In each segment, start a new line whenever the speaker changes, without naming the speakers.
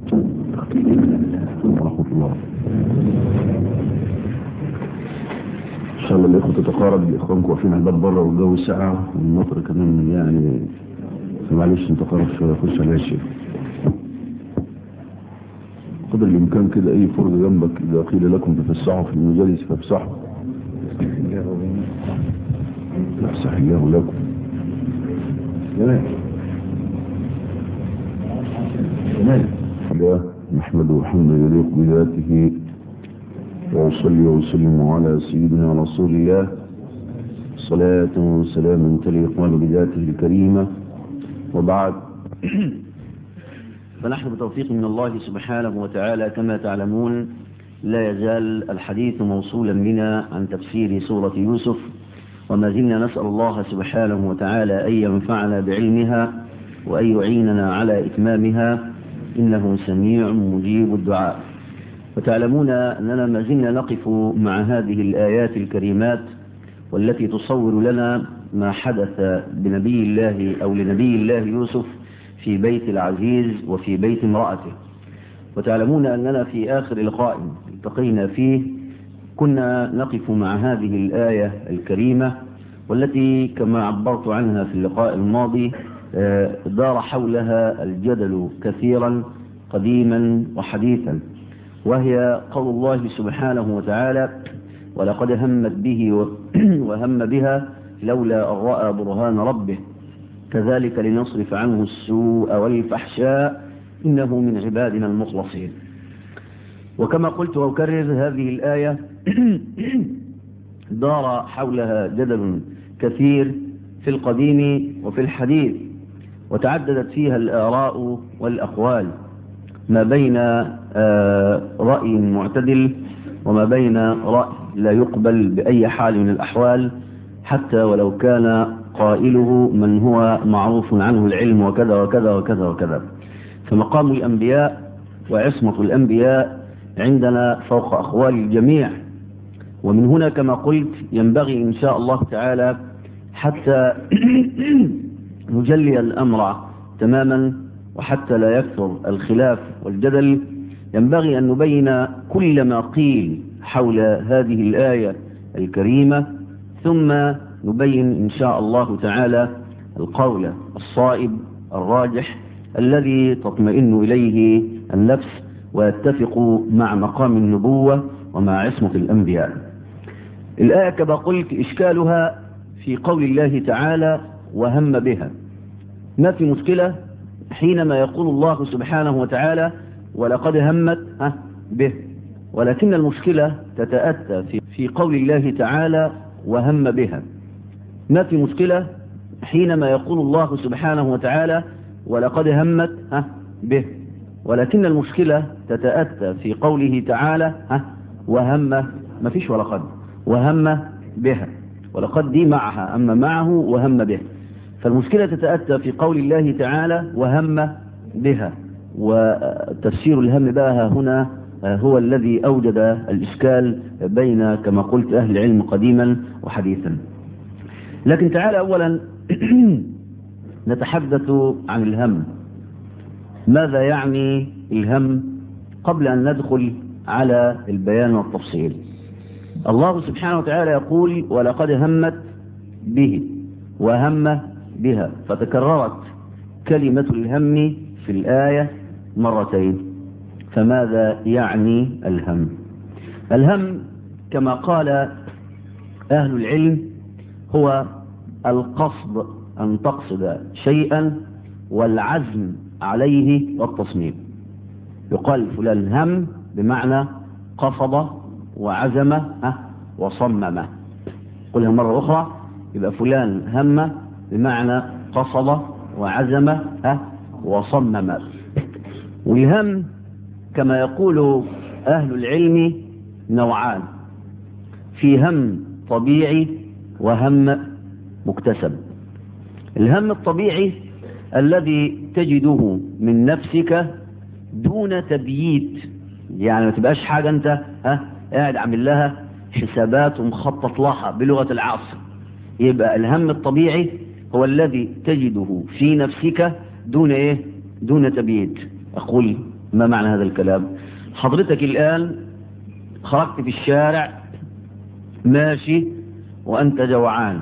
ورحمة الله إن شاء الله الإخوة تتقارب لإخوانكم واقفين على الباب بره والجو ساعة والمطر كمان يعني فمعلش نتقارب شوية خش على الشيخ قدر الإمكان كده أي فرجة جنبك إذا قيل لكم تفسحوا في المجالس فافسحوا يفسح الله لكم جمال جمال الله نحمده حمدا يليق بذاته وأصلي وأسلم على سيدنا رسول الله صلاة وسلاما تليق بذاته الكريمة وبعد
فنحن بتوفيق من الله سبحانه وتعالى كما تعلمون لا يزال الحديث موصولا بنا عن تفسير سورة يوسف وما زلنا نسأل الله سبحانه وتعالى أن ينفعنا بعلمها وأن يعيننا على إتمامها إنه سميع مجيب الدعاء وتعلمون أننا ما زلنا نقف مع هذه الآيات الكريمات والتي تصور لنا ما حدث بنبي الله أو لنبي الله يوسف في بيت العزيز وفي بيت امرأته وتعلمون أننا في آخر لقاء التقينا فيه كنا نقف مع هذه الآية الكريمة والتي كما عبرت عنها في اللقاء الماضي دار حولها الجدل كثيرا قديما وحديثا وهي قول الله سبحانه وتعالى ولقد همت به وهم بها لولا أن رأى برهان ربه كذلك لنصرف عنه السوء والفحشاء إنه من عبادنا المخلصين وكما قلت وأكرر هذه الآية دار حولها جدل كثير في القديم وفي الحديث وتعددت فيها الآراء والأقوال ما بين رأي معتدل وما بين رأي لا يقبل بأي حال من الأحوال حتى ولو كان قائله من هو معروف عنه العلم وكذا وكذا وكذا وكذا فمقام الأنبياء وعصمة الأنبياء عندنا فوق أخوال الجميع ومن هنا كما قلت ينبغي إن شاء الله تعالى حتى نجلي الأمر تماما وحتى لا يكثر الخلاف والجدل ينبغي أن نبين كل ما قيل حول هذه الآية الكريمة ثم نبين إن شاء الله تعالى القول الصائب الراجح الذي تطمئن إليه النفس ويتفق مع مقام النبوة ومع عصمة الأنبياء الآية كما قلت إشكالها في قول الله تعالى وهم بها ما في مشكلة حينما يقول الله سبحانه وتعالى ولقد همت به ولكن المشكلة تتأتى في, في قول الله تعالى وهم بها ما في مشكلة حينما يقول الله سبحانه وتعالى ولقد همت به ولكن المشكلة تتأتى في قوله تعالى وهم ما فيش ولقد وهم بها ولقد دي معها أما معه وهم به فالمشكلة تتأتى في قول الله تعالى وهم بها وتفسير الهم بها هنا هو الذي أوجد الإشكال بين كما قلت أهل العلم قديما وحديثا لكن تعالى أولا نتحدث عن الهم ماذا يعني الهم قبل أن ندخل على البيان والتفصيل الله سبحانه وتعالى يقول ولقد همت به وهم بها فتكررت كلمة الهم في الآية مرتين فماذا يعني الهم الهم كما قال أهل العلم هو القصد أن تقصد شيئا والعزم عليه والتصميم يقال فلان هم بمعنى قصد وعزم وصمم قلها مرة أخرى يبقى فلان هم بمعنى قصد وعزم وصمم والهم كما يقول أهل العلم نوعان في هم طبيعي وهم مكتسب الهم الطبيعي الذي تجده من نفسك دون تبييت يعني ما تبقاش حاجة انت ها قاعد عامل لها حسابات ومخطط لها بلغة العصر يبقى الهم الطبيعي هو الذي تجده في نفسك دون ايه دون تبييت اقول ما معنى هذا الكلام حضرتك الآن خرجت في الشارع ماشي وأنت جوعان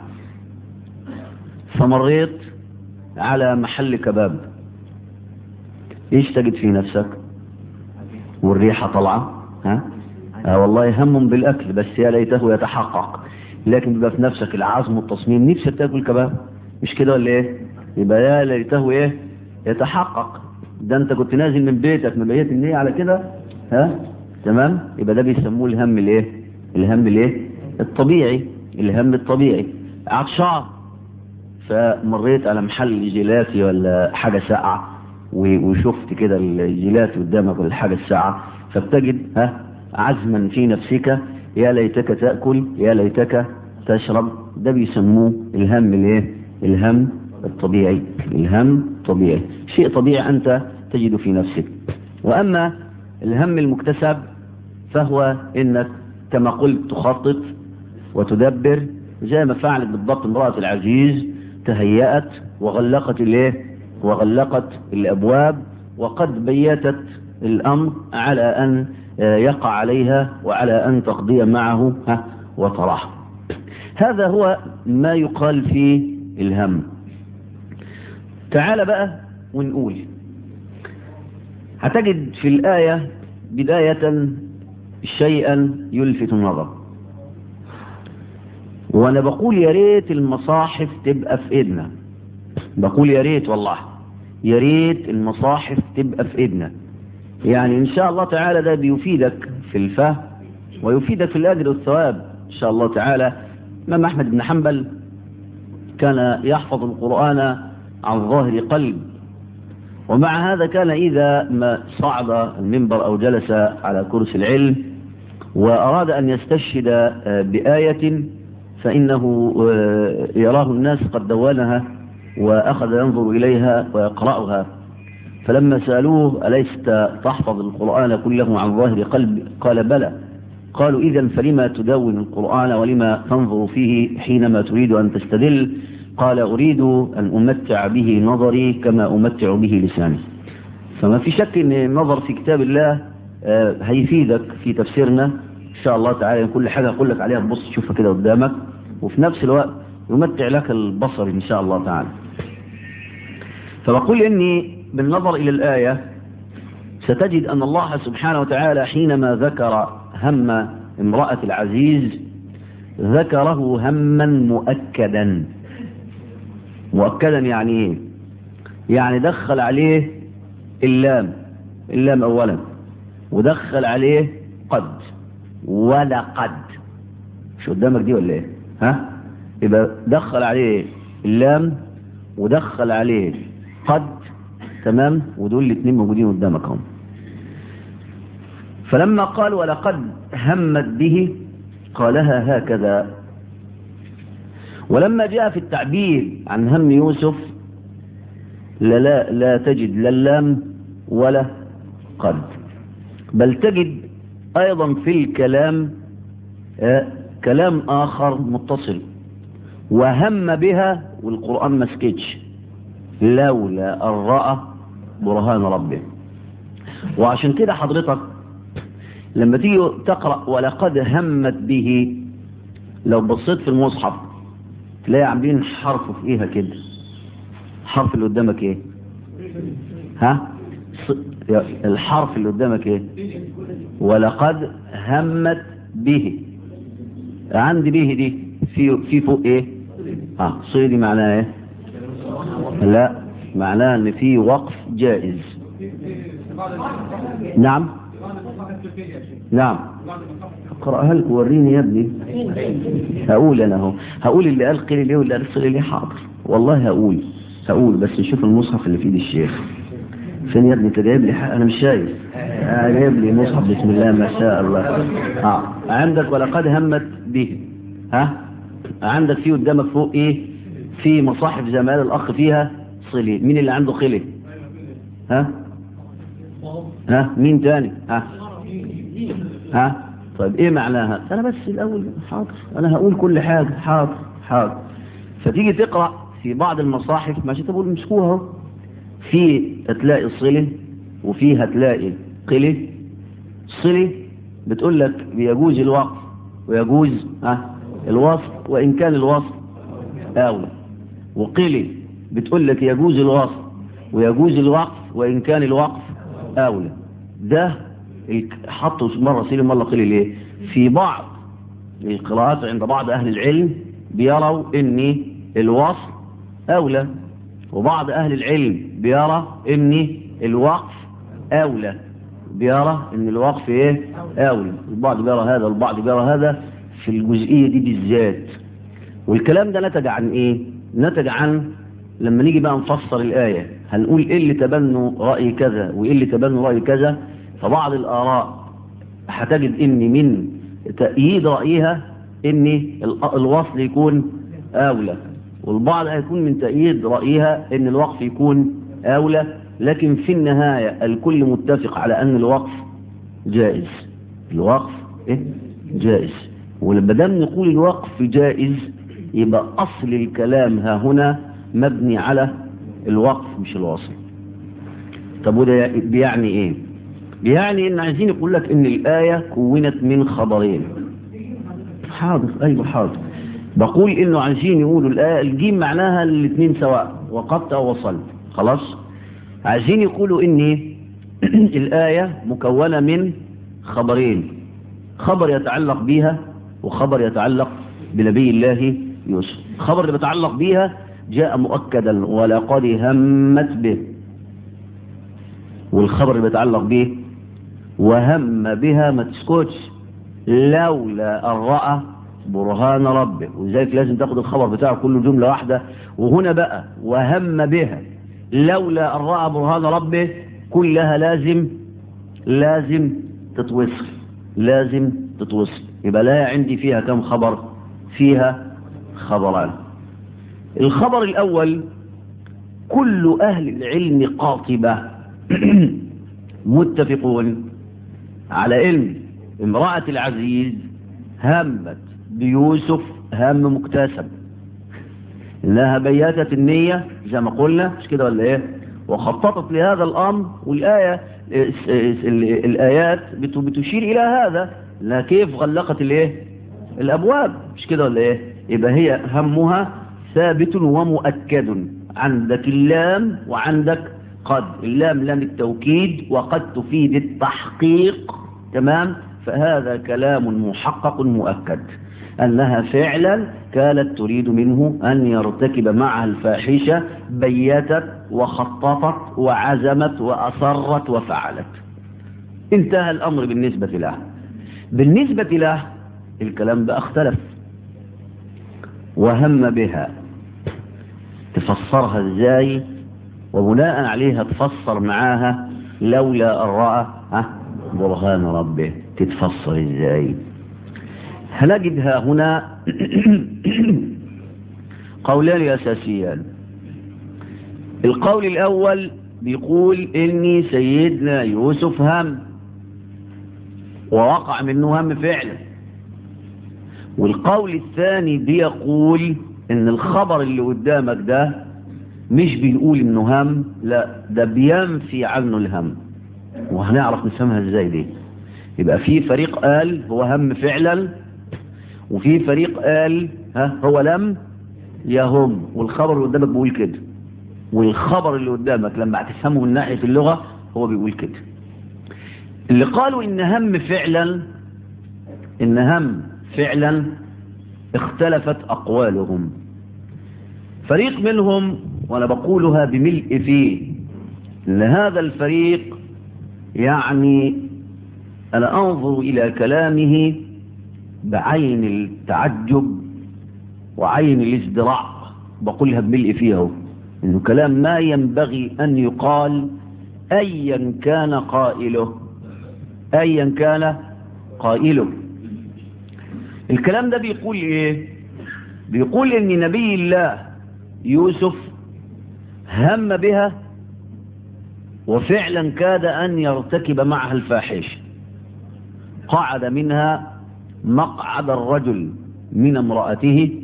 فمريت على محل كباب ايش تجد في نفسك والريحة طالعة ها آه والله هم بالأكل بس يا ليته يتحقق لكن بيبقى في نفسك العزم والتصميم نفسك تاكل كباب مش كده ولا ايه يبقى يا ليته ايه يتحقق ده انت كنت نازل من بيتك مبيت النية على كده ها تمام يبقى ده بيسموه الهم الايه الهم الايه الطبيعي الهم الطبيعي عطشان فمريت على محل جيلاتي ولا حاجة ساقعة وشفت كده الجيلاتي قدامك ولا الحاجة الساقعة فبتجد ها عزما في نفسك يا ليتك تأكل يا ليتك تشرب ده بيسموه الهم الايه الهم الطبيعي الهم طبيعي شيء طبيعي أنت تجد في نفسك وأما الهم المكتسب فهو إنك كما قلت تخطط وتدبر زي ما فعلت بالضبط امرأة العزيز تهيأت وغلقت الايه وغلقت الأبواب وقد بيتت الأمر على أن يقع عليها وعلى أن تقضي معه وتراح هذا هو ما يقال في الهم تعال بقى ونقول هتجد في الآية بداية شيئا يلفت النظر وانا بقول يا ريت المصاحف تبقى في ايدنا بقول يا ريت والله يا ريت المصاحف تبقى في ايدنا يعني ان شاء الله تعالى ده بيفيدك في الفهم ويفيدك في الاجر والثواب ان شاء الله تعالى امام احمد بن حنبل كان يحفظ القرآن عن ظاهر قلب ومع هذا كان إذا ما صعد المنبر أو جلس على كرسي العلم وأراد أن يستشهد بآية فإنه يراه الناس قد دونها وأخذ ينظر إليها ويقرأها فلما سألوه أليست تحفظ القرآن كله عن ظاهر قلب قال بلى قالوا إذا فلما تدون القرآن ولما تنظر فيه حينما تريد أن تستدل قال أريد أن أمتع به نظري كما أمتع به لساني فما في شك أن النظر في كتاب الله هيفيدك في تفسيرنا إن شاء الله تعالى كل حاجة أقول لك عليها تبص تشوفها كده قدامك وفي نفس الوقت يمتع لك البصر إن شاء الله تعالى فبقول إني بالنظر إلى الآية ستجد أن الله سبحانه وتعالى حينما ذكر هم امرأة العزيز ذكره هما مؤكدا مؤكدا يعني ايه يعني دخل عليه اللام اللام اولا ودخل عليه قد ولقد مش قدامك دي ولا ايه ها يبقى دخل عليه اللام ودخل عليه قد تمام ودول الاثنين موجودين قدامك هم فلما قال ولقد همت به قالها هكذا ولما جاء في التعبير عن هم يوسف لا, لا, لا تجد لا اللام ولا قد بل تجد أيضا في الكلام آه كلام آخر متصل وهم بها والقرآن ما سكتش لولا أن رأى برهان ربه وعشان كده حضرتك لما تيجي تقرأ ولقد همت به لو بصيت في المصحف تلاقي عاملين حرف في ايها كده الحرف اللي قدامك ايه ها الحرف اللي قدامك ايه ولقد همت به عندي به دي في في فوق ايه اه صيدي معناها ايه لا معناها ان في وقف جائز نعم نعم اقراها لك وريني يا ابني هقول انا اهو هقول اللي قال قيل ليه واللي قال قيل ليه حاضر والله هقول هقول بس نشوف المصحف اللي في ايد الشيخ فين يا ابني انت جايب لي حق انا مش شايف آه جايب لي مصحف بسم الله ما شاء الله اه عندك ولقد همت به ها عندك فيه قدامك فوق ايه في مصاحف زي ما قال الاخ فيها صلي مين اللي عنده خلي ها ها مين تاني ها ها طيب ايه معناها انا بس الاول حاضر انا هقول كل حاجة حاضر حاضر فتيجي تقرأ في بعض المصاحف ماشي تقول مسكوها في هتلاقي الصلة وفي هتلاقي قلي صلي بتقول لك بيجوز الوقف ويجوز ها الوصف وإن كان الوصف أولى وقلي بتقول لك يجوز الوصف ويجوز الوقف وإن كان الوقف أولى ده حطوا مرة صلي مرة قلي ليه في بعض القراءات عند بعض أهل العلم بيروا ان الوصف أولى وبعض أهل العلم بيرى ان الوقف أولى بيرى ان الوقف ايه أولى البعض بيرى هذا والبعض بيرى هذا في الجزئية دي بالذات والكلام ده نتج عن ايه نتج عن لما نيجي بقى نفسر الآية هنقول ايه اللي تبنوا رأي كذا وايه اللي تبنوا رأي كذا فبعض الآراء هتجد ان من تأييد رأيها ان الوصل يكون اولى والبعض هيكون من تأييد رأيها ان الوقف يكون اولى لكن في النهاية الكل متفق على ان الوقف جائز الوقف إيه؟ جائز ولما دام نقول الوقف جائز يبقى اصل الكلام ها هنا مبني على الوقف مش الوصل طب وده بيعني ايه بيعني ان عايزين يقول لك ان الآية كونت من خبرين حاضر ايوه حاضر بقول انه عايزين يقولوا الآية الجيم معناها الاثنين سواء وقفت او وصلت خلاص عايزين يقولوا ان الآية مكونة من خبرين خبر يتعلق بها وخبر يتعلق بنبي الله يوسف الخبر اللي بيتعلق بها جاء مؤكدا ولقد همت به والخبر اللي بيتعلق به وهم بها ما تسكتش لولا أن رأى برهان ربه ولذلك لازم تاخد الخبر بتاعه كله جملة واحدة وهنا بقى وهم بها لولا أن رأى برهان ربه كلها لازم لازم تتوصل لازم تتوصل يبقى لا عندي فيها كم خبر فيها خبران الخبر الأول كل أهل العلم قاطبة متفقون على علم امرأة العزيز همت بيوسف هم مكتسب انها بياتت النية زي ما قلنا مش كده ولا ايه وخططت لهذا الامر والاية الايات بتشير الى هذا لا كيف غلقت الايه الابواب مش كده ولا ايه يبقى هي همها ثابت ومؤكد عندك اللام وعندك قد اللام لام التوكيد وقد تفيد التحقيق تمام فهذا كلام محقق مؤكد أنها فعلا كانت تريد منه أن يرتكب معها الفاحشة بيتت وخططت وعزمت وأصرت وفعلت انتهى الأمر بالنسبة له بالنسبة له الكلام بقى اختلف وهم بها تفسرها ازاي وبناء عليها تفسر معاها لولا أن رأى برهان ربه تتفسر ازاي هنجدها هنا قولان أساسيان القول الأول بيقول إني سيدنا يوسف هم ووقع منه هم فعلا والقول الثاني بيقول إن الخبر اللي قدامك ده مش بيقول إنه هم لا ده بينفي عنه الهم وهنعرف نفهمها ازاي دي يبقى في فريق قال هو هم فعلا وفي فريق قال ها هو لم يهم والخبر اللي قدامك بيقول كده والخبر اللي قدامك لما هتفهمه من ناحية اللغة هو بيقول كده اللي قالوا ان هم فعلا ان هم فعلا اختلفت اقوالهم فريق منهم وانا بقولها بملء فيه ان هذا الفريق يعني انا انظر الى كلامه بعين التعجب وعين الازدراع بقولها بملء فيها انه كلام ما ينبغي ان يقال ايا كان قائله ايا كان قائله الكلام ده بيقول ايه بيقول ان نبي الله يوسف هم بها وفعلا كاد ان يرتكب معها الفاحشه قعد منها مقعد الرجل من امرأته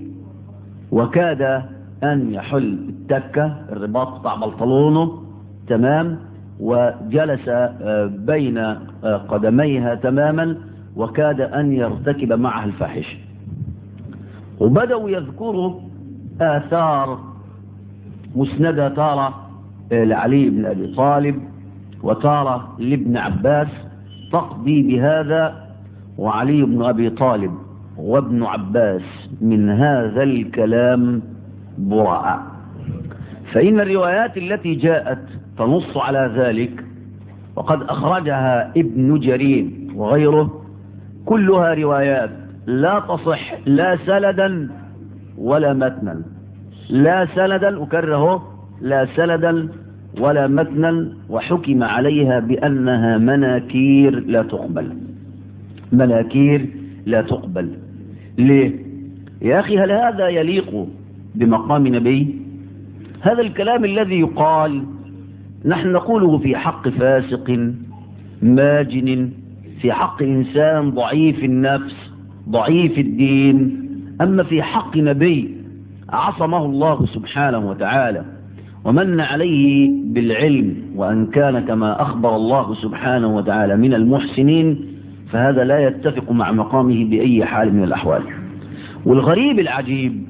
وكاد أن يحل التكة الرباط بتاع بلطلونه تمام وجلس بين قدميها تماما وكاد أن يرتكب معها الفاحشة وبدأوا يذكروا آثار مسندة تارة لعلي بن أبي طالب وتارة لابن عباس تقضي بهذا وعلي بن أبي طالب وابن عباس من هذا الكلام براء فإن الروايات التي جاءت تنص على ذلك وقد أخرجها ابن جرير وغيره كلها روايات لا تصح لا سندا ولا متنا لا سندا أكرره لا سندا ولا متنا وحكم عليها بأنها مناكير لا تقبل مناكير لا تقبل ليه يا أخي هل هذا يليق بمقام نبي هذا الكلام الذي يقال نحن نقوله في حق فاسق ماجن في حق إنسان ضعيف النفس ضعيف الدين أما في حق نبي عصمه الله سبحانه وتعالى ومن عليه بالعلم وأن كان كما أخبر الله سبحانه وتعالى من المحسنين فهذا لا يتفق مع مقامه بأي حال من الأحوال والغريب العجيب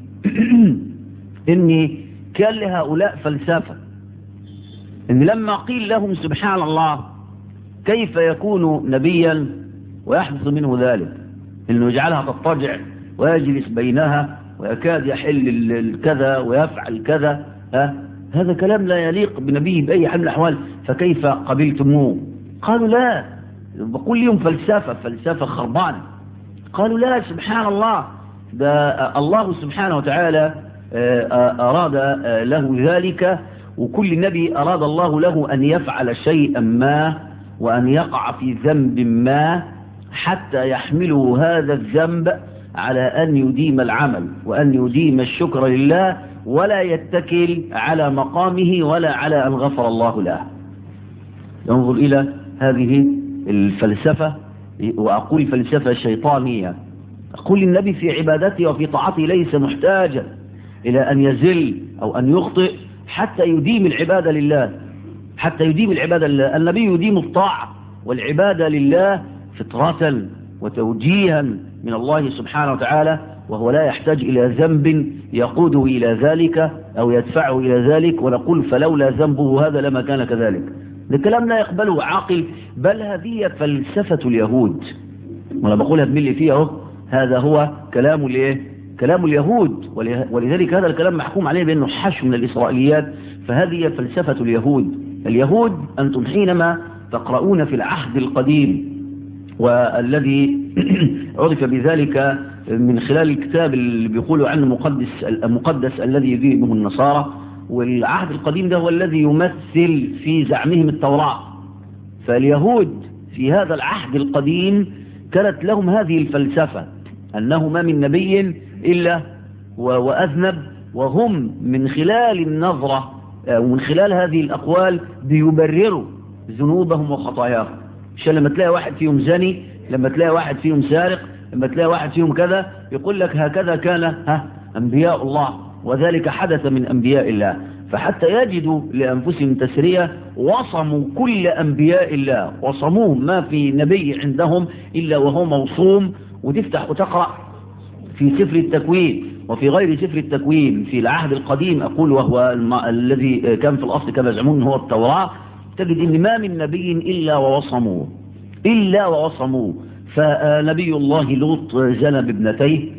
إن كان لهؤلاء فلسفة إن لما قيل لهم سبحان الله كيف يكون نبيا ويحدث منه ذلك إنه يجعلها تضطجع ويجلس بينها ويكاد يحل الكذا ويفعل كذا ها هذا كلام لا يليق بنبي بأي حال من الأحوال فكيف قبلتموه قالوا لا بقول لهم فلسفة فلسفة خربانة قالوا لا سبحان الله ده الله سبحانه وتعالى أراد له ذلك وكل نبي أراد الله له أن يفعل شيئا ما وأن يقع في ذنب ما حتى يحمله هذا الذنب على أن يديم العمل وأن يديم الشكر لله ولا يتكل على مقامه ولا على أن غفر الله له ينظر إلى هذه الفلسفة وأقول فلسفة شيطانية أقول النبي في عبادته وفي طاعته ليس محتاجا إلى أن يزل أو أن يخطئ حتى يديم العبادة لله حتى يديم العبادة لله النبي يديم الطاعة والعبادة لله فطرة وتوجيها من الله سبحانه وتعالى وهو لا يحتاج إلى ذنب يقوده إلى ذلك أو يدفعه إلى ذلك ونقول فلولا ذنبه هذا لما كان كذلك الكلام لا يقبله عاقل بل هذه فلسفة اليهود وأنا بقولها بملي فيها هذا هو كلام الايه كلام اليهود ولذلك هذا الكلام محكوم عليه بأنه حش من الإسرائيليات فهذه فلسفة اليهود اليهود أنتم حينما تقرؤون في العهد القديم والذي عرف بذلك من خلال الكتاب اللي بيقولوا عنه مقدس المقدس الذي يذيبه النصارى والعهد القديم ده هو الذي يمثل في زعمهم التوراة فاليهود في هذا العهد القديم كانت لهم هذه الفلسفة أنه ما من نبي إلا وأذنب وهم من خلال النظرة ومن خلال هذه الأقوال بيبرروا ذنوبهم وخطاياهم عشان لما تلاقي واحد فيهم زني لما تلاقي واحد فيهم سارق لما تلاقي واحد فيهم كذا يقول لك هكذا كان ها أنبياء الله وذلك حدث من أنبياء الله فحتى يجدوا لأنفسهم تسرية وصموا كل أنبياء الله وصموهم ما في نبي عندهم إلا وهو موصوم وتفتح وتقرأ في سفر التكوين وفي غير سفر التكوين في العهد القديم أقول وهو الذي كان في الأصل كما يزعمون هو التوراة تجد إن ما من نبي إلا ووصموه إلا ووصموه فنبي الله لوط زنى بابنتيه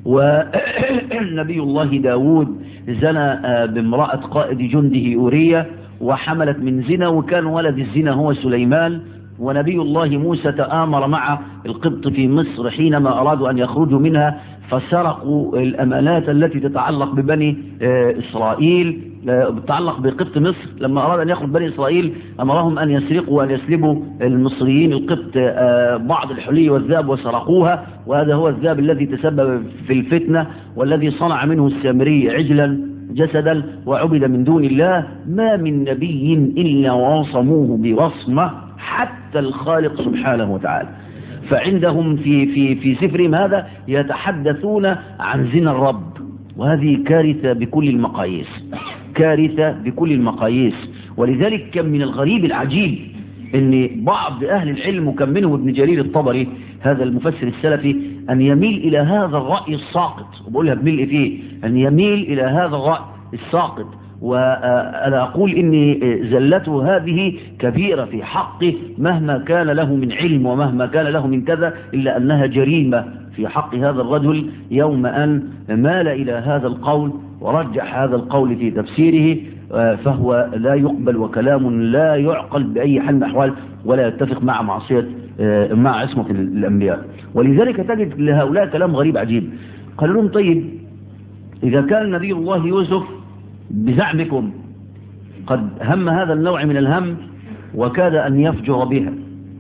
ونبي الله داود زنى بامرأة قائد جنده أورية وحملت من زنا وكان ولد الزنا هو سليمان ونبي الله موسى تآمر مع القبط في مصر حينما أرادوا أن يخرجوا منها فسرقوا الأمانات التي تتعلق ببني إسرائيل تتعلق بقبط مصر لما أراد أن يخرج بني إسرائيل أمرهم أن يسرقوا وأن يسلبوا المصريين القبط بعض الحلي والذهب وسرقوها وهذا هو الذهب الذي تسبب في الفتنة والذي صنع منه السامري عجلا جسدا وعبد من دون الله ما من نبي إلا وصموه بوصمة حتى الخالق سبحانه وتعالى فعندهم في في في سفرهم هذا يتحدثون عن زنا الرب وهذه كارثة بكل المقاييس كارثة بكل المقاييس ولذلك كان من الغريب العجيب ان بعض اهل العلم وكان منهم ابن جرير الطبري هذا المفسر السلفي ان يميل الى هذا الرأي الساقط وبقولها بملء فيه ان يميل الى هذا الرأي الساقط وأنا أقول إن زلته هذه كبيرة في حقه مهما كان له من علم ومهما كان له من كذا إلا أنها جريمة في حق هذا الرجل يوم أن مال إلى هذا القول ورجح هذا القول في تفسيره فهو لا يقبل وكلام لا يعقل بأي حال من الأحوال ولا يتفق مع معصية مع عصمة الأنبياء ولذلك تجد لهؤلاء كلام غريب عجيب قال لهم طيب إذا كان نبي الله يوسف بزعمكم قد هم هذا النوع من الهم وكاد أن يفجر بها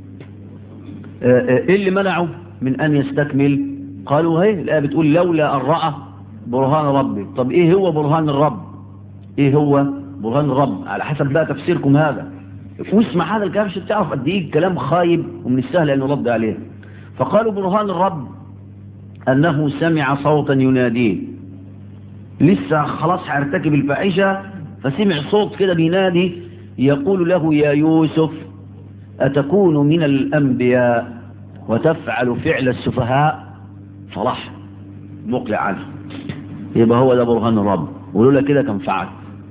إيه اللي منعه من أن يستكمل قالوا هي الآية بتقول لولا أن رأى برهان ربي طب إيه هو برهان الرب إيه هو برهان الرب على حسب بقى تفسيركم هذا واسمع هذا الكلام عشان تعرف قد إيه كلام خايب ومن السهل أن يرد عليه فقالوا برهان الرب أنه سمع صوتا يناديه لسه خلاص هيرتكب الفاحشة فسمع صوت كده بينادي يقول له يا يوسف أتكون من الأنبياء وتفعل فعل السفهاء صلاح مقلع عنه يبقى هو ده برهان الرب ولولا كده كان فعل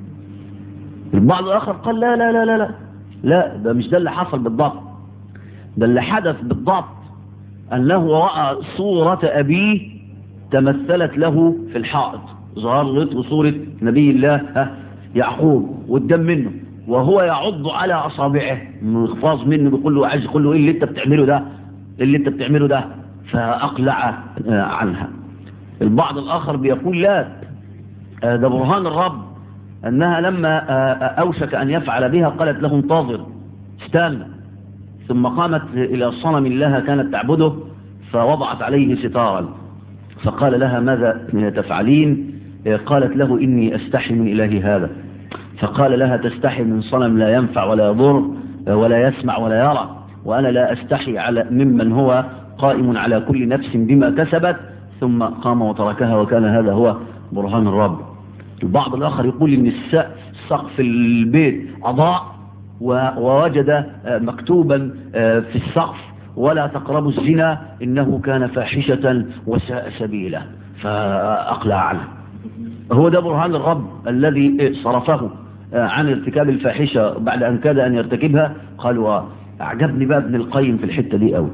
البعض الآخر قال لا لا لا لا لا لا ده مش ده اللي حصل بالضبط ده اللي حدث بالضبط أنه رأى صورة أبيه تمثلت له في الحائط ظهرت صورة نبي الله يعقوب قدام منه وهو يعض على أصابعه مخفاظ منه بيقول له عايز يقول له إيه اللي أنت بتعمله ده إيه اللي أنت بتعمله ده فأقلع عنها البعض الآخر بيقول لا ده برهان الرب أنها لما أوشك أن يفعل بها قالت له انتظر استنى ثم قامت إلى صنم لها كانت تعبده فوضعت عليه ستارا فقال لها ماذا تفعلين قالت له إني أستحي من إلهي هذا فقال لها تستحي من صنم لا ينفع ولا يضر ولا يسمع ولا يرى وأنا لا أستحي على ممن هو قائم على كل نفس بما كسبت ثم قام وتركها وكان هذا هو برهان الرب البعض الآخر يقول إن سقف البيت أضاء ووجد مكتوبا في السقف ولا تقربوا الزنا إنه كان فاحشة وساء سبيلا فأقلع عنه هو ده برهان الرب الذي صرفه عن ارتكاب الفاحشة بعد أن كاد أن يرتكبها قالوا أعجبني بقى ابن القيم في الحتة دي قوي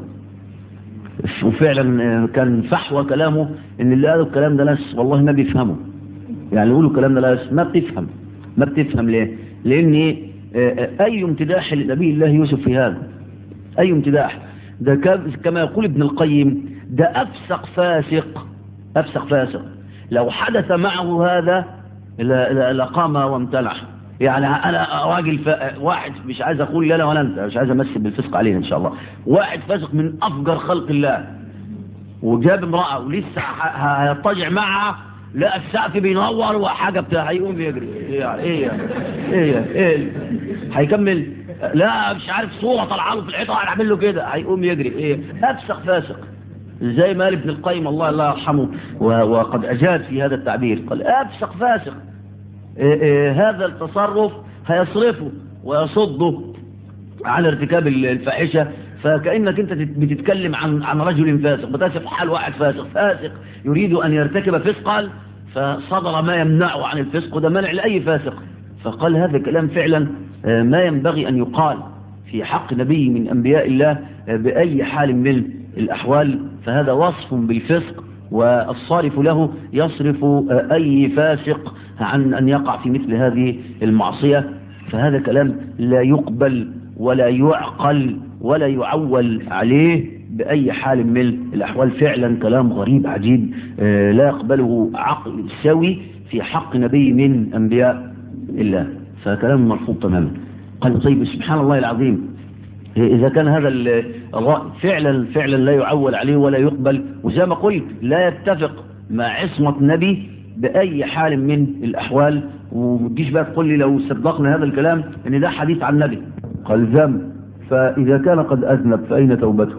وفعلا كان فحوى كلامه ان اللي قالوا الكلام ده ناس والله ما بيفهموا يعني يقولوا الكلام ده ناس ما بتفهم ما بتفهم ليه لان اي امتداح لنبي الله يوسف في هذا اي امتداح ده كما يقول ابن القيم ده افسق فاسق افسق فاسق لو حدث معه هذا لقام وامتنع يعني انا راجل ف... واحد مش عايز اقول لا لا ولا انت مش عايز امثل بالفسق علينا ان شاء الله واحد فاسق من افجر خلق الله وجاب امرأة ولسه هيضطجع معها لا السقف بينور وحاجة بتاع هيقوم يجري ايه يعني ايه يعني ايه ايه هيكمل لا مش عارف صورة طالعه له في الحيطة هنعمل له كده هيقوم يجري ايه افسق فاسق زي ما قال ابن القيم الله الله يرحمه وقد اجاد في هذا التعبير قال افسق فاسق إيه إيه هذا التصرف هيصرفه ويصده على ارتكاب الفاحشة فكأنك انت بتتكلم عن عن رجل فاسق بتصف حال واحد فاسق فاسق يريد ان يرتكب فسقا فصدر ما يمنعه عن الفسق وده منع لأي فاسق فقال هذا كلام فعلا ما ينبغي أن يقال في حق نبي من أنبياء الله بأي حال من الأحوال فهذا وصف بالفسق والصارف له يصرف أي فاسق عن أن يقع في مثل هذه المعصية فهذا كلام لا يقبل ولا يعقل ولا يعول عليه بأي حال من الأحوال فعلا كلام غريب عجيب لا يقبله عقل سوي في حق نبي من أنبياء الله فكلام مرفوض تماما قال طيب سبحان الله العظيم إذا كان هذا الرأي فعلا فعلا لا يعول عليه ولا يقبل وزي ما قلت لا يتفق مع عصمة نبي بأي حال من الأحوال ومتجيش بقى تقول لي لو صدقنا هذا الكلام ان ده حديث عن نبي قال ذنب فإذا كان قد أذنب فأين توبته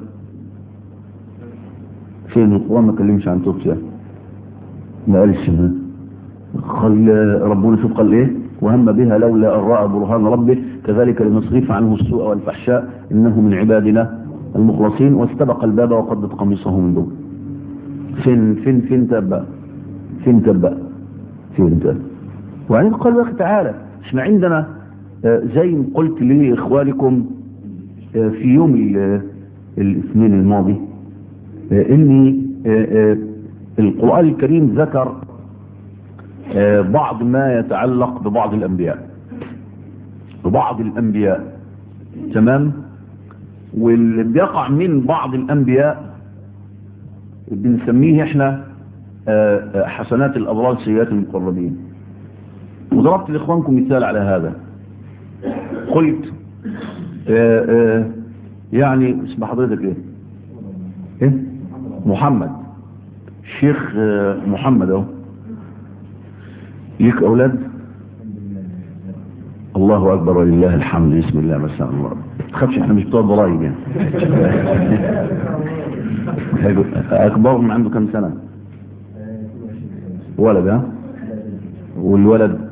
فين القرآن ما كلمش عن توبته يعني ما قالش قال ربنا شوف قال ايه وهم بها لولا أن رأى برهان ربه كذلك لنصرف عنه السوء والفحشاء إنه من عبادنا المخلصين واستبق الباب وقدت قميصه من دون فين فين فين تبقى فين تبقى فين تبقى وبعدين قال يا أخي تعالى احنا عندنا آه، زي ما قلت لإخوانكم آه، في يوم ال- الاثنين الماضي آه، اني آه، آه، القرآن الكريم ذكر آه، بعض ما يتعلق ببعض الأنبياء ببعض الأنبياء تمام واللي بيقع من بعض الأنبياء بنسميه احنا آه، آه، حسنات الأبرار سيئات المقربين وضربت لإخوانكم مثال على هذا قلت آه، آه، يعني اسم حضرتك ايه ايه محمد الشيخ آه، محمد اهو ليك اولاد الله اكبر ولله الحمد بسم الله ما شاء الله ما تخافش احنا مش بتوع ضرايب يعني اكبر من عنده كم سنه ولد ها والولد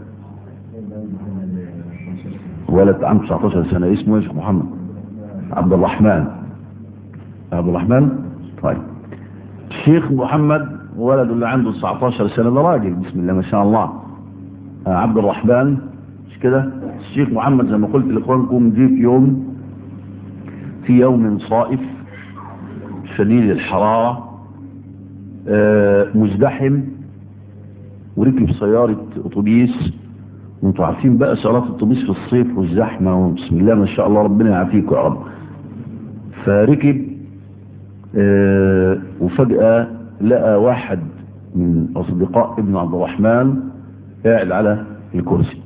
ولد عنده 19 سنه اسمه ايه يا شيخ محمد عبد الرحمن عبد الرحمن طيب الشيخ محمد ولد اللي عنده 19 سنة ده راجل بسم الله ما شاء الله آه، عبد الرحمن مش كده الشيخ محمد زي ما قلت لإخوانكم جه في يوم في يوم صائف شديد الحرارة آه، مزدحم وركب سيارة أتوبيس وانتوا عارفين بقى سيارات الأتوبيس في الصيف والزحمة وبسم الله ما شاء الله ربنا يعافيكم يا رب فركب آه، وفجأة لقى واحد من أصدقاء ابن عبد الرحمن قاعد على الكرسي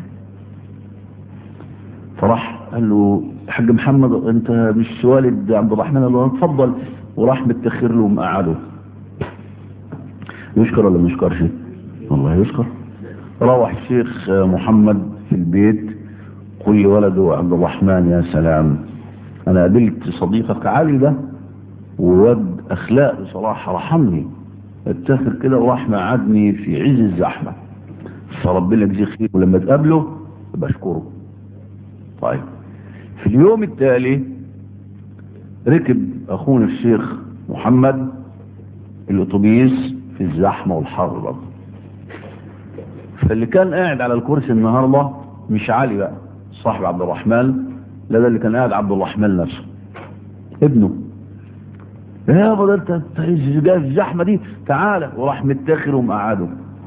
فراح قال له حاج محمد انت مش والد عبد الرحمن قال له اتفضل وراح متخر له ومقعده يشكر ولا ما يشكرش والله يشكر روح الشيخ محمد في البيت قل لولده عبد الرحمن يا سلام انا قابلت صديقك علي ده وواد اخلاق بصراحه رحمني اتاخر كده وراح مقعدني في عز الزحمه فربنا يجزيه خير ولما تقابله بشكره طيب في اليوم التالي ركب اخونا الشيخ محمد الاتوبيس في الزحمه والحر برضه فاللي كان قاعد على الكرسي النهارده مش علي بقى صاحب عبد الرحمن لا ده اللي كان قاعد عبد الرحمن نفسه ابنه يا يابا ده انت انت جاي في الزحمه دي تعالى وراح متاخر ومقعده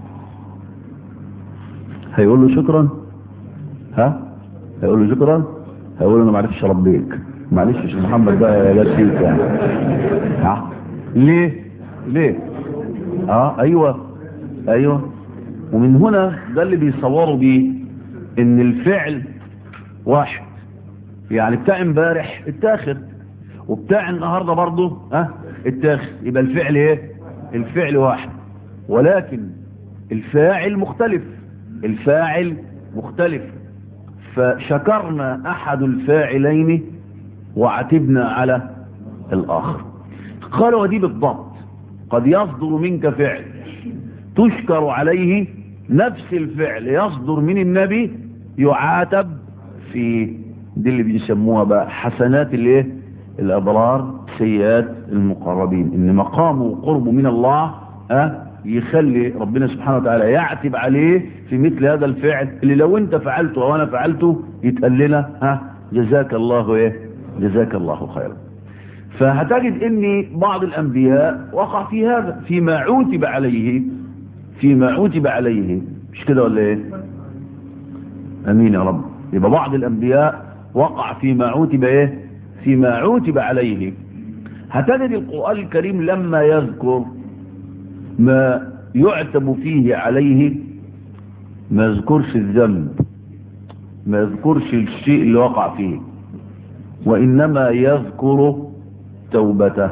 هيقول له شكرا ها هيقول له شكرا هيقول له انا ما عرفتش اربيك معلش يا شيخ محمد بقى يا جت فيك يعني ها ليه ليه اه ايوه ايوه ومن هنا ده اللي بيصوروا بيه ان الفعل واحد يعني بتاع امبارح اتاخد وبتاع النهارده برضه ها اتاخد يبقى الفعل ايه الفعل واحد ولكن الفاعل مختلف الفاعل مختلف فشكرنا احد الفاعلين وعتبنا على الاخر قالوا ودي بالضبط قد يصدر منك فعل تشكر عليه نفس الفعل يصدر من النبي يعاتب في دي اللي بيسموها بقى حسنات الايه الابرار سيئات المقربين ان مقامه وقربه من الله ها يخلي ربنا سبحانه وتعالى يعتب عليه في مثل هذا الفعل اللي لو انت فعلته او انا فعلته يتقال لنا ها جزاك الله ايه جزاك الله خيرا فهتجد ان بعض الانبياء وقع في هذا فيما عوتب عليه فيما عوتب عليه مش كده ولا ايه امين يا رب يبقى بعض الانبياء وقع فيما عوتب ايه فيما عوتب عليه هتجد القرآن الكريم لما يذكر ما يعتب فيه عليه ما يذكرش الذنب ما يذكرش الشيء اللي وقع فيه وإنما يذكر توبته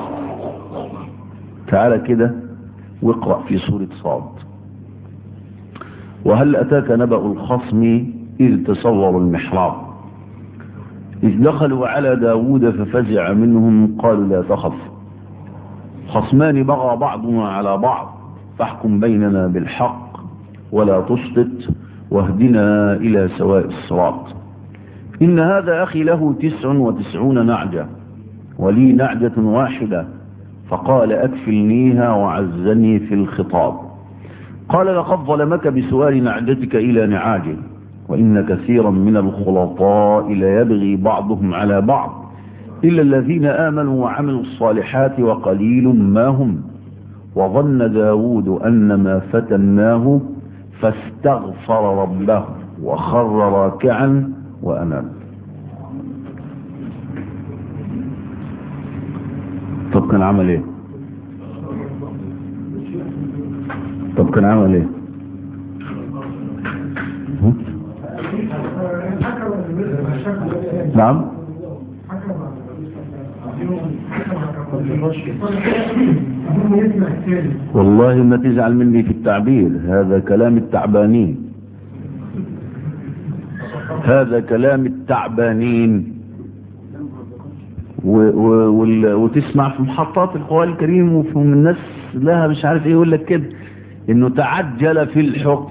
تعالى كده واقرأ في سورة صاد وهل أتاك نبأ الخصم إذ تصوروا المحراب إذ دخلوا على داود ففزع منهم قالوا لا تخف خصمان بغى بعضنا على بعض فاحكم بيننا بالحق ولا تشطط واهدنا إلى سواء الصراط إن هذا أخي له تسع وتسعون نعجة ولي نعجة واحدة فقال أكفلنيها وعزني في الخطاب قال لقد ظلمك بسؤال نعجتك إلى نعاجه وإن كثيرا من الخلطاء ليبغي بعضهم على بعض إلا الذين آمنوا وعملوا الصالحات وقليل ما هم وظن داود أن ما فتناه فاستغفر ربه وخر راكعا وأناب طب كان عمل ايه طب كان عمل ايه هم؟ نعم والله ما تزعل مني في التعبير هذا كلام التعبانين هذا كلام التعبانين و و وال وتسمع في محطات القرآن الكريم وفي الناس لها مش عارف ايه يقول لك كده انه تعجل في الحكم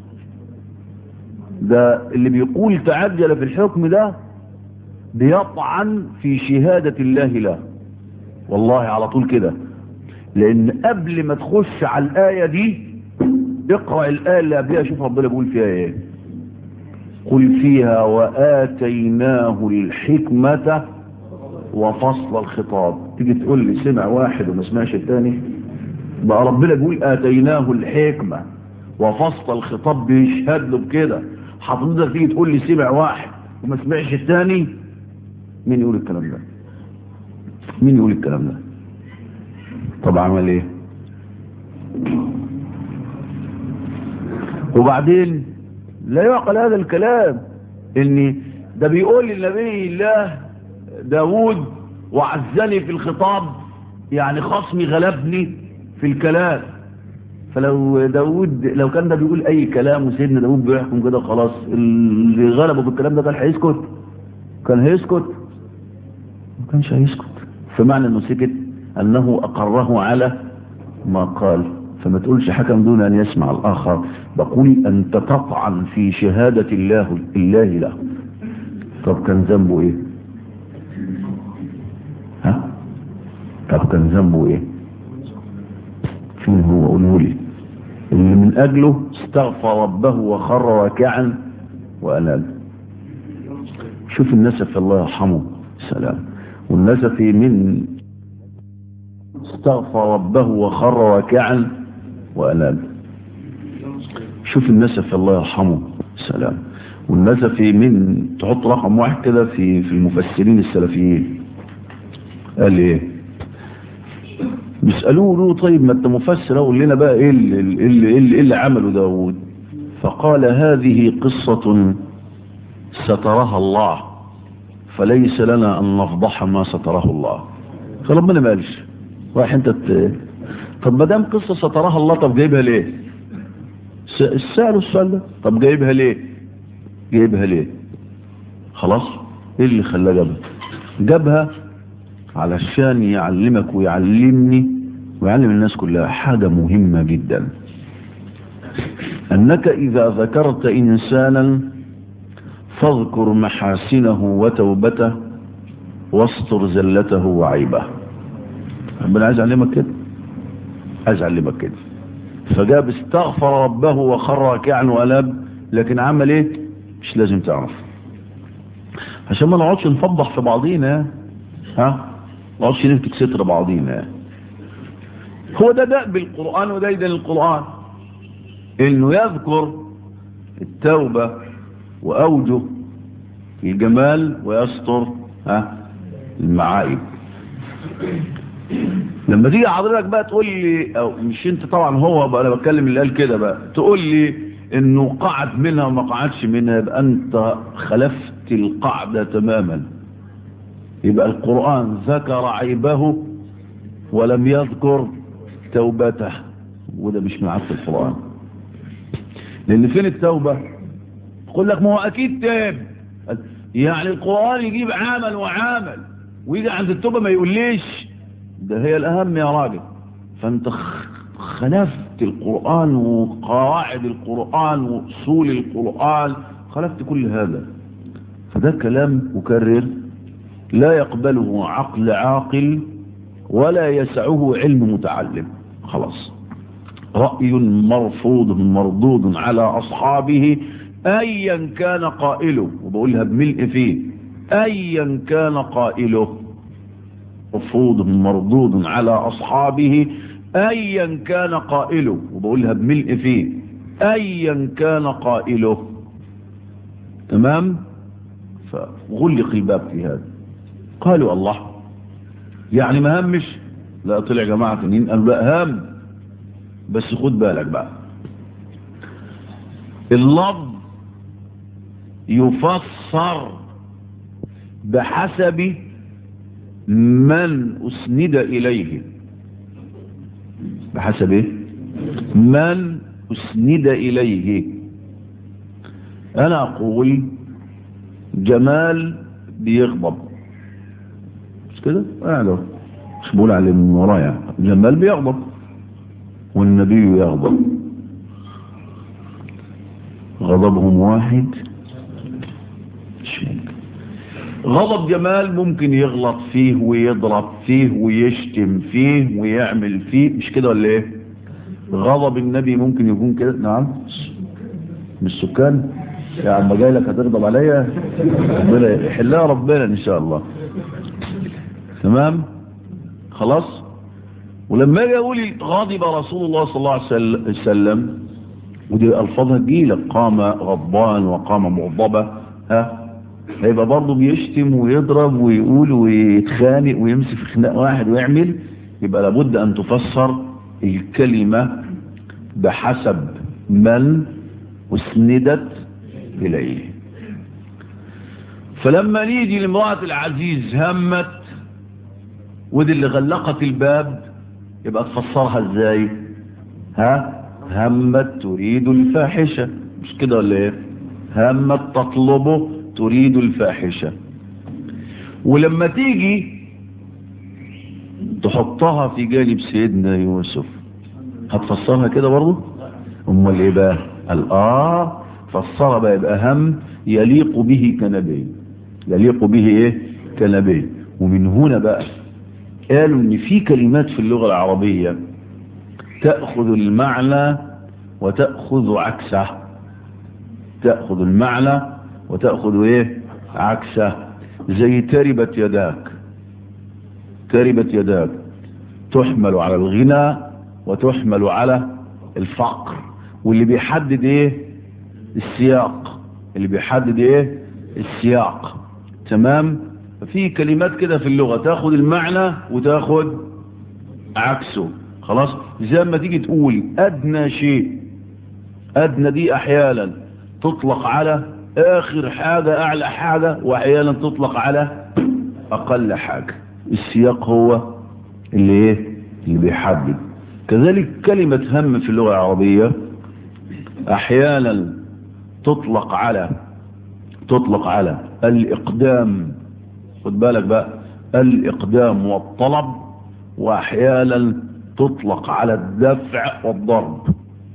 ده اللي بيقول تعجل في الحكم ده بيطعن في شهادة الله له والله على طول كده لان قبل ما تخش على الآية دي اقرأ الآية اللي قبلها شوف ربنا بيقول فيها ايه قل فيها وآتيناه الحكمة وفصل الخطاب تيجي تقول لي سمع واحد وما سمعش الثاني بقى ربنا بيقول آتيناه الحكمة وفصل الخطاب بيشهد له بكده حضرتك تيجي تقول لي سمع واحد وما سمعش الثاني مين يقول الكلام ده مين يقول الكلام ده طب عمل ايه وبعدين لا يعقل هذا الكلام ان ده بيقول للنبي الله داود وعزني في الخطاب يعني خصمي غلبني في الكلام فلو داود لو كان ده بيقول اي كلام وسيدنا داود بيحكم كده خلاص اللي غلبه بالكلام ده كان هيسكت كان هيسكت ما كانش هيسكت فمعنى انه سكت انه اقره على ما قال فما تقولش حكم دون ان يسمع الاخر بقول انت تطعن في شهادة الله الله له طب كان ذنبه ايه ها طب كان ذنبه ايه شو هو قوله لي اللي من اجله استغفر ربه وخر راكعا واناب شوف النسف الله يرحمه سلام والنسف من استغفر ربه وخر راكعا واناب شوف النسف الله يرحمه سلام والنسف من تحط رقم واحد كده في في المفسرين السلفيين قال ايه بيسألوه له طيب ما انت مفسر قول لنا بقى ايه اللي, اللي, اللي, اللي, اللي عمله داود فقال هذه قصة سترها الله فليس لنا ان نفضح ما ستره الله فربنا ما قالش رايح انت ت... طب ما دام قصة سترها الله طب جايبها ليه سألوا السؤال ده طب جايبها ليه جايبها ليه خلاص ايه اللي خلاه جابها جابها علشان يعلمك ويعلمني ويعلم الناس كلها حاجة مهمة جدا أنك إذا ذكرت إنسانا فاذكر محاسنه وتوبته واستر زلته وعيبه ربنا عايز يعلمك كده عايز يعلمك كده فجاب استغفر ربه وخر راكعا وألاب لكن عمل ايه مش لازم تعرف عشان ما نقعدش نفضح في بعضينا ها ما نقعدش نفتك ستر بعضينا هو ده دأب القرآن وده يدن القرآن انه يذكر التوبة واوجه الجمال ويستر ها المعايب لما تيجي حضرتك بقى تقول لي او مش انت طبعا هو بقى انا بتكلم اللي قال كده بقى تقول لي انه قعد منها وما قعدش منها يبقى انت خلفت القاعدة تماما يبقى القرآن ذكر عيبه ولم يذكر توبته وده مش معاك في القرآن لان فين التوبة يقول لك ما هو اكيد تاب يعني القرآن يجيب عمل وعمل ويجي عند التوبة ما يقوليش ده هي الأهم يا راجل فأنت خلفت
القرآن وقواعد القرآن وأصول القرآن خلفت كل هذا فده كلام مكرر لا يقبله عقل عاقل ولا يسعه علم متعلم خلاص رأي مرفوض مردود على أصحابه أيا كان قائله وبقولها بملء فيه أيا كان قائله مرفوض مردود على أصحابه أيا كان قائله وبقولها بملء فيه أيا كان قائله تمام فغلق الباب في هذا قالوا الله يعني ما همش لا طلع جماعة تانيين قالوا لا هم بس خد بالك بقى اللفظ يفسر بحسب من أسند إليه بحسب ايه من أسند إليه أنا أقول جمال بيغضب مش كده قاعد مش بقول عليه من ورايا جمال بيغضب والنبي يغضب غضبهم واحد مش ممكن غضب جمال ممكن يغلط فيه ويضرب فيه ويشتم فيه ويعمل فيه مش كده ولا ايه غضب النبي ممكن يكون كده نعم مش سكان يا عم جاي لك هتغضب عليا ربنا يحلها ربنا ان شاء الله تمام خلاص ولما اجي اقول غضب رسول الله صلى الله عليه وسلم ودي الفاظها تجيلك قام غضبان وقام مغضبه ها هيبقى برضه بيشتم ويضرب ويقول ويتخانق ويمسك في خناق واحد ويعمل يبقى لابد ان تفسر الكلمة بحسب من اسندت اليه فلما نيجي لامرأة العزيز همت ودي اللي غلقت الباب يبقى تفسرها ازاي ها همت تريد الفاحشة مش كده ولا ايه همت تطلبه تريد الفاحشة ولما تيجي تحطها في جانب سيدنا يوسف هتفسرها كده برضه امال ايه بقى قال اه فسرها بقى يبقى هم يليق به كنبي يليق به ايه كنبي ومن هنا بقى قالوا ان في كلمات في اللغة العربية تأخذ المعنى وتأخذ عكسه تأخذ المعنى وتأخذ ايه عكسه زي تربت يداك تربت يداك تحمل على الغنى وتحمل على الفقر واللي بيحدد ايه السياق اللي بيحدد ايه السياق تمام في كلمات كده في اللغة تاخد المعنى وتاخد عكسه خلاص زي ما تيجي تقول ادنى شيء ادنى دي احيانا تطلق على اخر حاجة اعلى حاجة واحيانا تطلق على اقل حاجة السياق هو اللي ايه اللي بيحدد كذلك كلمة هم في اللغة العربية احيانا تطلق على تطلق على الاقدام خد بالك بقى الاقدام والطلب واحيانا تطلق على الدفع والضرب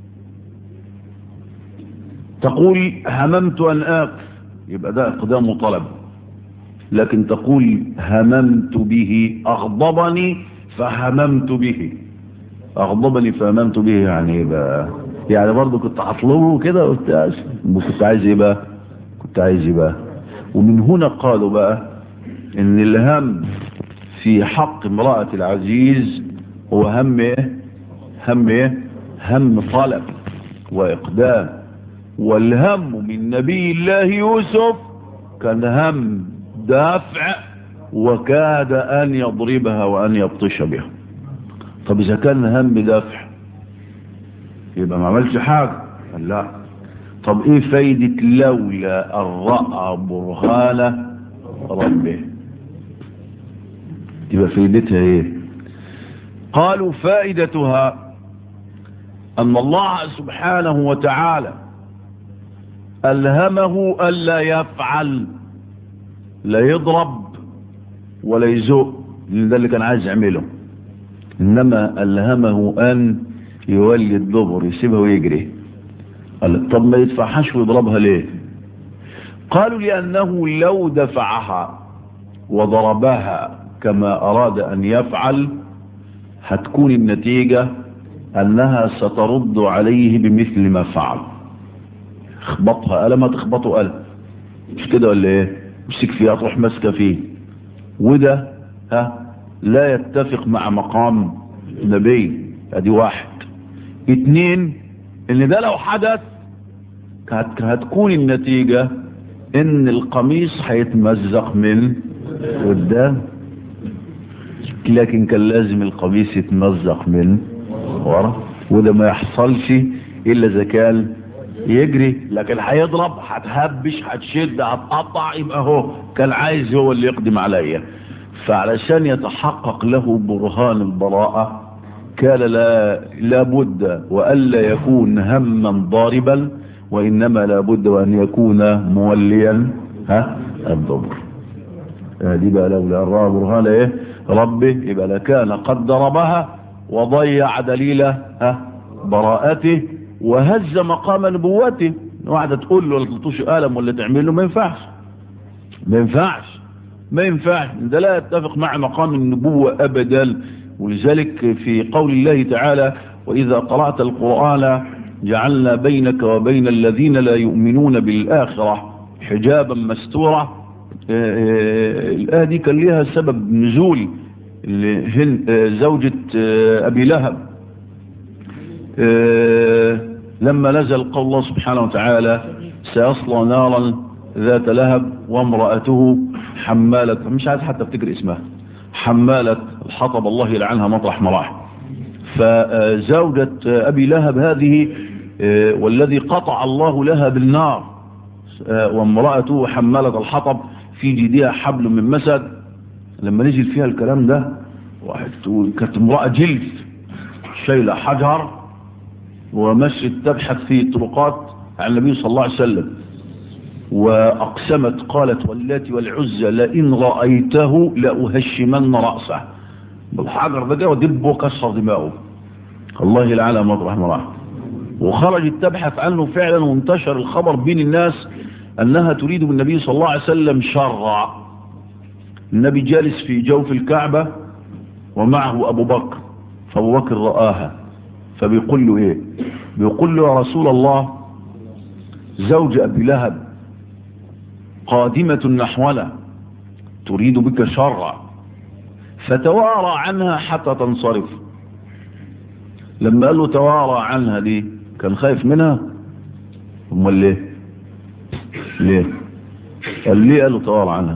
تقول هممت ان اكل يبقى ده اقدام وطلب لكن تقول هممت به اغضبني فهممت به اغضبني فهممت به يعني ايه بقى يعني برضه كنت هطلبه كده قلت كنت عايز ايه بقى كنت عايز ايه بقى ومن هنا قالوا بقى ان الهم في حق امرأة العزيز هو هم ايه هم ايه هم طلب واقدام والهم من نبي الله يوسف كان هم دافع وكاد ان يضربها وان يبطش بها طب اذا كان هم دافع يبقى ما عملش حاجة لا طب ايه فايدة لولا ان رأى برهان ربه يبقى فايدتها ايه قالوا فائدتها ان الله سبحانه وتعالى ألهمه ألا يفعل لا يضرب ولا يزق لأن ده اللي كان عايز يعمله إنما ألهمه أن يولي الدبر يسيبها ويجري قال طب ما يدفعهاش ويضربها ليه قالوا لأنه لو دفعها وضربها كما أراد أن يفعل هتكون النتيجة أنها سترد عليه بمثل ما فعل اخبطها ألم تخبطه ألم مش كده ولا ايه مسك فيها تروح ماسكه فيه وده ها لا يتفق مع مقام نبي ادي واحد اتنين ان ده لو حدث كانت هتكون النتيجة ان القميص هيتمزق من قدام لكن كان لازم القميص يتمزق من ورا وده ما يحصلش الا اذا كان يجري لكن هيضرب هتهبش هتشد هتقطع يبقى هو كان عايز هو اللي يقدم عليا فعلشان يتحقق له برهان البراءة كان لا لابد وألا يكون هما ضاربا وإنما لابد وأن يكون موليا ها الضبر دي بقى لو رأى برهان ايه ربه يبقى لكان قد ضربها وضيع دليل ها براءته وهز مقام نبوته واحدة تقول له ولا تلطوش قلم ولا تعمل له ما ينفعش ما ينفعش ما ينفعش ده لا يتفق مع مقام النبوة أبدا ولذلك في قول الله تعالى وإذا قرأت القرآن جعلنا بينك وبين الذين لا يؤمنون بالآخرة حجابا مستورا الآية دي كان لها سبب نزول زوجة أبي لهب لما نزل قول الله سبحانه وتعالى سيصلى نارا ذات لهب وامرأته حمالة مش عايز حتى افتكر اسمها حمالة الحطب الله يلعنها مطرح مراح فزوجة أبي لهب هذه والذي قطع الله لها بالنار وامرأته حمالة الحطب في جيدها حبل من مسد لما نزل فيها الكلام ده واحد كانت امرأة جلد شايلة حجر ومشت تبحث في طرقات عن النبي صلى الله عليه وسلم وأقسمت قالت واللاتي والعزى لئن رأيته لأهشمن رأسه بالحجر ده جاء ودب وكسر دماغه الله يلعنها مطرح مراه وخرجت تبحث عنه فعلا وانتشر الخبر بين الناس أنها تريد بالنبي صلى الله عليه وسلم شرا النبي جالس في جوف الكعبة ومعه أبو بكر فأبو بكر رآها فبيقول له ايه بيقول له يا رسول الله زوج ابي لهب قادمة نحونا تريد بك شرا فتوارى عنها حتى تنصرف لما قال له توارى عنها دي كان خايف منها امال ليه ليه قال ليه قال له توارى عنها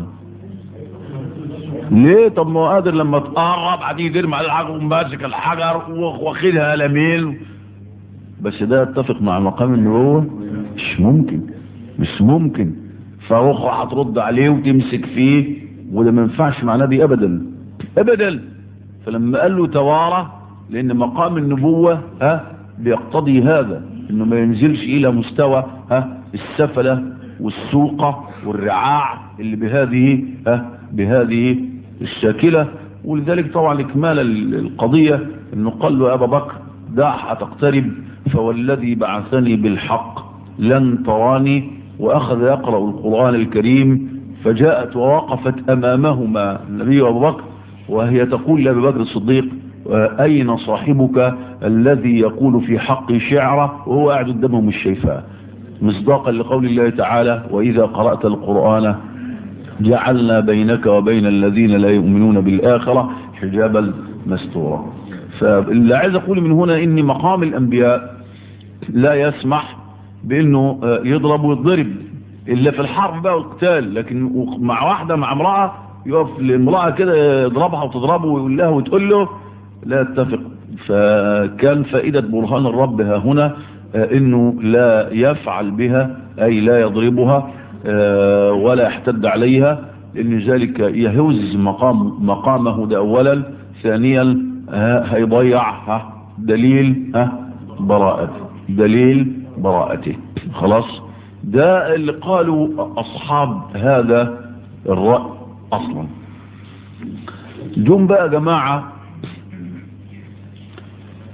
ليه طب ما هو قادر لما تقرب بعدين يرمي على الحجر وماسك الحجر واخدها لميل بس ده يتفق مع مقام النبوة مش ممكن مش ممكن فاخرى هترد عليه وتمسك فيه وده ما ينفعش مع نبي ابدا ابدا فلما قال له توارى لان مقام النبوة ها بيقتضي هذا انه ما ينزلش الى مستوى ها السفلة والسوقة والرعاع اللي بهذه ها بهذه الشاكلة ولذلك طبعا إكمال القضية أنه قال له يا أبا بكر دعها تقترب فوالذي بعثني بالحق لن تراني وأخذ يقرأ القرآن الكريم فجاءت ووقفت أمامهما النبي وأبو بكر وهي تقول لأبي بكر الصديق أين صاحبك الذي يقول في حق شعره وهو قاعد قدامهم الشيفاء مصداقا لقول الله تعالى وإذا قرأت القرآن جعلنا بينك وبين الذين لا يؤمنون بالآخرة حجابا مستورا فاللي عايز أقول من هنا إن مقام الأنبياء لا يسمح بأنه يضرب ويضرب إلا في الحرب بقى والقتال لكن مع واحدة مع امرأة يقف لامرأة كده يضربها وتضربه ويقول لها وتقول له لا يتفق فكان فائدة برهان الرب ها هنا انه لا يفعل بها اي لا يضربها ولا يحتد عليها لأن ذلك يهز مقام مقامه ده أولا ثانيا هيضيع دليل براءته دليل براءته خلاص ده اللي قالوا أصحاب هذا الرأي أصلا جم بقى جماعة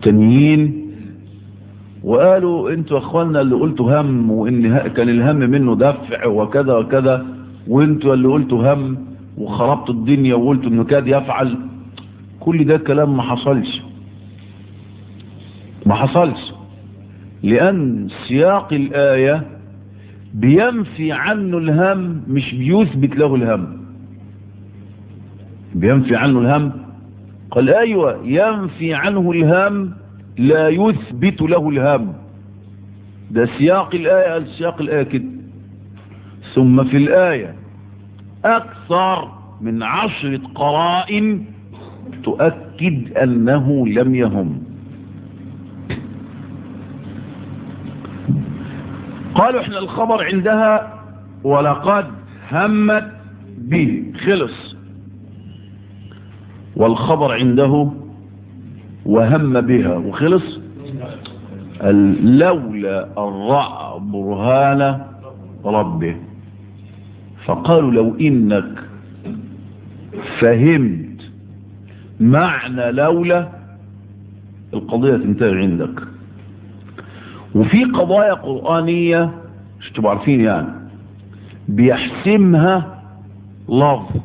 التانيين وقالوا انتوا اخواننا اللي قلتوا هم وان كان الهم منه دفع وكذا وكذا وانتوا اللي قلتوا هم وخربتوا الدنيا وقلتوا انه كاد يفعل كل ده كلام ما حصلش ما حصلش لان سياق الآية بينفي عنه الهم مش بيثبت له الهم بينفي عنه الهم قال ايوه ينفي عنه الهم لا يثبت له الهم ده سياق الآية سياق الآية كده ثم في الآية أكثر من عشرة قرائن تؤكد أنه لم يهم قالوا احنا الخبر عندها ولقد همت به خلص والخبر عنده وهم بها وخلص لولا أن رأى برهان ربه فقالوا لو إنك فهمت معنى لولا القضية تنتهي عندك وفي قضايا قرآنية مش تبقوا عارفين يعني بيحسمها لفظ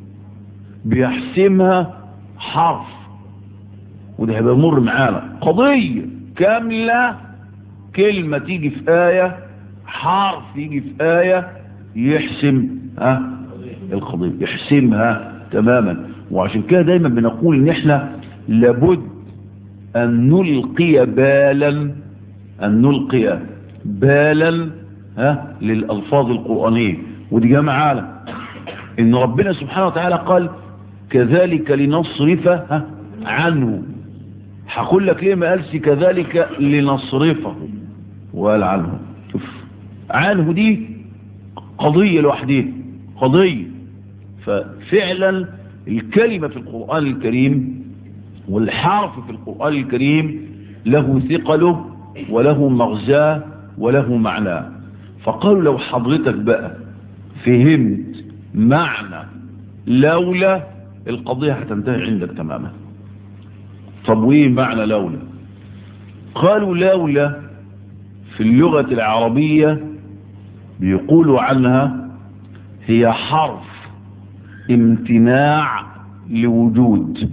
بيحسمها حرف وده هيبقى مر معانا قضية كاملة كلمة تيجي في آية حرف يجي في آية يحسم ها القضية يحسمها تماما وعشان كده دايما بنقول ان احنا لابد ان نلقي بالا ان نلقي بالا ها للالفاظ القرآنية ودي جاء معانا ان ربنا سبحانه وتعالى قال كذلك لنصرف ها عنه هقول لك ليه ما قالش كذلك لنصرفه وقال عنه شوف عنه دي قضية لوحدها قضية ففعلا الكلمة في القرآن الكريم والحرف في القرآن الكريم له ثقله وله مغزاه وله معناه فقالوا لو حضرتك بقى فهمت معنى لولا القضية هتنتهي عندك تماما طب وايه معنى لولا قالوا لولا في اللغة العربية بيقولوا عنها هي حرف امتناع لوجود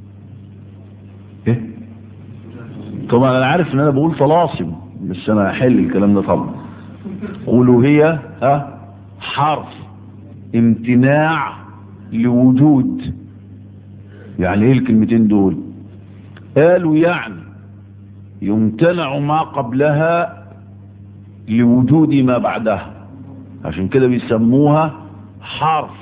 ايه طبعا انا عارف ان انا بقول طلاسم بس انا هحل الكلام ده طبعا قولوا هي ها حرف امتناع لوجود يعني ايه الكلمتين دول قالوا يعني يمتنع ما قبلها لوجود ما بعدها عشان كده بيسموها حرف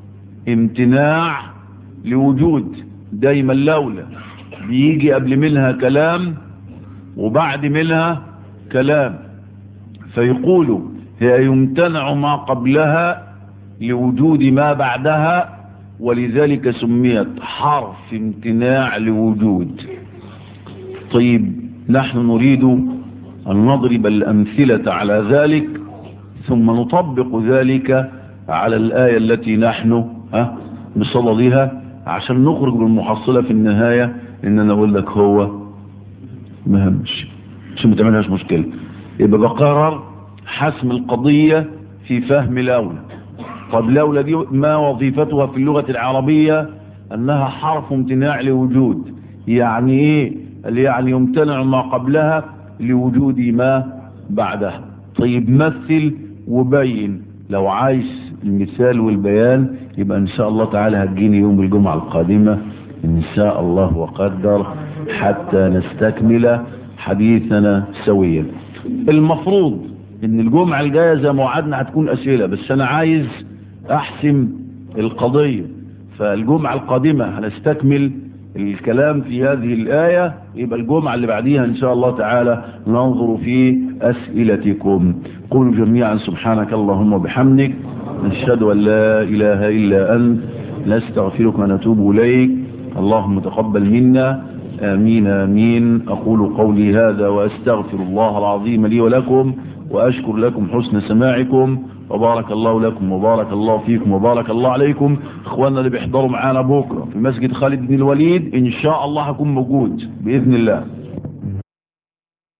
امتناع لوجود دايما لولا بيجي قبل منها كلام وبعد منها كلام فيقولوا هي يمتنع ما قبلها لوجود ما بعدها ولذلك سميت حرف امتناع لوجود طيب نحن نريد أن نضرب الأمثلة على ذلك ثم نطبق ذلك على الآية التي نحن ها بصددها عشان نخرج بالمحصلة في النهاية إن أنا أقول لك هو مهمش عشان ما تعملهاش مشكلة يبقى بقرر حسم القضية في فهم لولا طب لولا دي ما وظيفتها في اللغة العربية أنها حرف امتناع لوجود يعني إيه اللي يعني يمتنع ما قبلها لوجود ما بعدها طيب مثل وبين لو عايز المثال والبيان يبقى ان شاء الله تعالى هتجيني يوم الجمعة القادمة ان شاء الله وقدر حتى نستكمل حديثنا سويا المفروض ان الجمعة الجاية زي ما وعدنا هتكون اسئلة بس انا عايز احسم القضية فالجمعة القادمة هنستكمل الكلام في هذه الآية يبقى الجمعة اللي بعديها إن شاء الله تعالى ننظر في أسئلتكم قولوا جميعا سبحانك اللهم وبحمدك نشهد أن لا إله إلا أنت نستغفرك ونتوب إليك اللهم تقبل منا آمين آمين أقول قولي هذا وأستغفر الله العظيم لي ولكم وأشكر لكم حسن سماعكم وبارك الله لكم وبارك الله فيكم وبارك الله عليكم اخواننا اللي بيحضروا معانا بكرة في مسجد خالد بن الوليد ان شاء الله هكون موجود بإذن الله